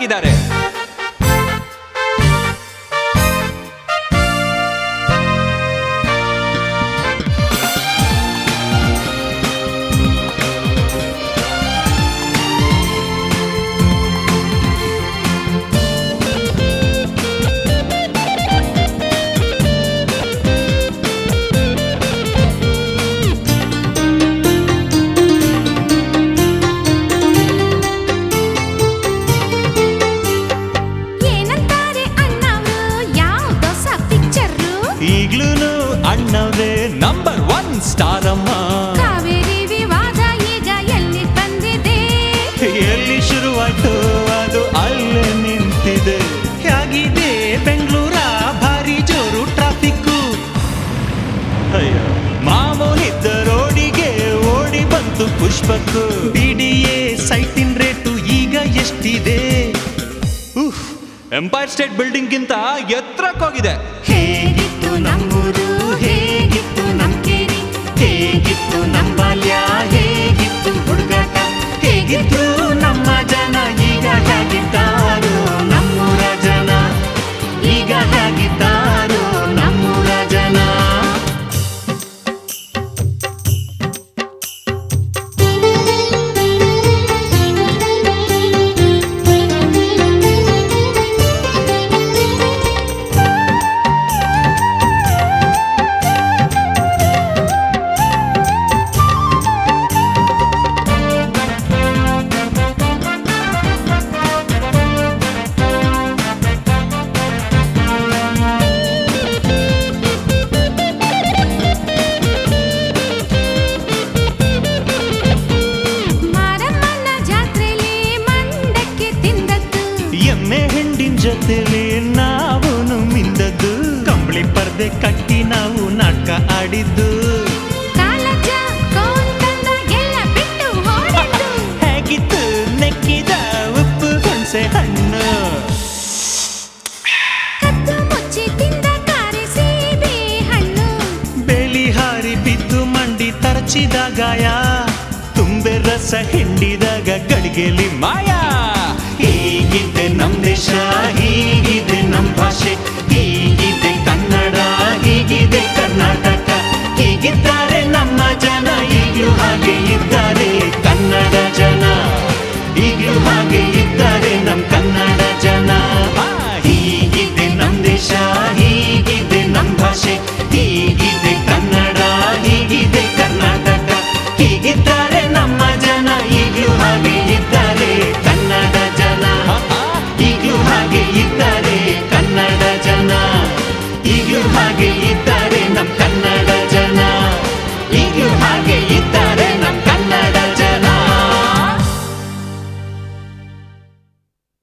ಆಗಿದ್ದಾರೆ ಏನಂತಾರೆ ಅಣ್ಣವ್ರು ಯಾವ್ದೋ ಹೊಸ ಪಿಕ್ಚರು ಈಗ್ಲೂನು ಅಣ್ಣವ್ರೆ ನಂಬರ್ ಒನ್ ಸ್ಟಾರ್ ಅಮ್ಮ ಕಾವೇರಿ ವಿವಾದ ಈಗ ಎಲ್ಲಿ ಬಂದಿದೆ ಎಲ್ಲಿ ಶುರುವಾಯ್ತು ಅದು ಅಲ್ಲೇ ನಿಂತಿದೆ ಹೇಗಿದೆ ಬೆಂಗಳೂರ ಭಾರಿ ಜೋರು ಟ್ರಾಫಿಕ್ಕು ಅಯ್ಯೋ ಮಾಮೂಲಿದ್ದ ರೋಡಿಗೆ ಓಡಿ ಬಂತು ಪುಷ್ಪಕ್ಕು ಬಿಡಿಎ ಸೈಟಿನ್ ರೇಟು ಈಗ ಎಷ್ಟಿದೆ ಉಫ್ ಎಂಪೈರ್ ಸ್ಟೇಟ್ ಬಿಲ್ಡಿಂಗ್ ಗಿಂತ ಎತ್ತರಕ್ಕೋಗಿದೆ ಹೇಗಿತ್ತು ನಮ್ಮೂರು ಹೇಗಿತ್ತು ನಮ್ ಕೇರಿ ಹೇಗಿತ್ತು ನಮ್ ಬಾಲ್ಯ ಹೇಗಿತ್ತು ಹುಡುಗಾಟ ಹೇಗಿದ್ರು ನಮ್ಮ ಜನ ಈಗ ಹೇಗಿದ್ದಾರೋ ನಮ್ಮೂರ ಜನ ಈಗ ಹೇಗಿದ್ದಾರೋ ನಮ್ಮೂರ ಜನ ಮಾರಮ್ಮನ ಜಾತ್ರೆಲಿ ಮಂಡಕ್ಕೆ ತಿಂದದ್ದು ಎಮ್ಮೆ ಹೆಂಡಿನ ಜೊತೆಲಿ ನಾವು ಮಿಂದದ್ದು ಕಂಬಳಿ ಪರ್ದೆ ಕಟ್ಟಿ ನಾವು ನಾಟಕ ಆಡಿದ್ದು ಕಾಲಜ ಕೋನ್ ತಂದಾಗೆಲ್ಲ ಬಿಟ್ಟು ಓಡಿದ್ದು ಹೇಗಿತ್ತು ನೆಕ್ಕಿದ ಉಪ್ಪು ಹುಣಸೆ ಹಣ್ಣು ಕದ್ದು ಮುಚ್ಚಿ ತಿಂದ ಕಾರಿ ಸೀಬೆ ಹಣ್ಣು ಬೇಲಿ ಹಾರಿ ಬಿದ್ದು ಮಂಡಿ ತರಚಿದ ಗಾಯ ತುಂಬೆ ರಸ ಹಿಂಡಿದಾಗ ಗಡಿಗೆಲಿ ಮಾಯ ಹೀಗಿದೆ ನಮ್ ದೇಶ ಹೀಗಿದೆ ನಮ್ ಭಾಷೆ ಹೀಗಿದೆ ಕನ್ನಡ ಹೀಗಿದೆ ಕರ್ನಾಟಕ ಹೀಗಿದ್ದಾರೆ ನಮ್ಮ ಜನ ಈಗಲೂ ಹಾಗೆ ಇದ್ದಾರೆ ಕನ್ನಡ ಜನ ಈಗಲೂ ಹಾಗೆ ಇದ್ದಾರೆ ನಮ್ ಕನ್ನಡ ಜನ ಆ, ಹೀಗಿದೆ ನಮ್ ದೇಶ ಹೀಗಿದೆ ನಮ್ ಭಾಷೆ ಹೀಗಿದೆ ಕನ್ನಡ ಹೀಗಿದೆ ಕರ್ನಾಟಕ ಹೀಗಿದ್ದಾರೆ ನಮ್ಮ ಜನ ಈಗಲೂ ಹಾಗೆ ಇದ್ದಾರೆ ಕನ್ನಡ ಜನ ಈಗಲೂ ಹಾಗೆ ಇದ್ದಾರೆ ಕನ್ನಡ ಜನ ಈಗಲೂ ಹಾಗೆ ಇದ್ದಾರೆ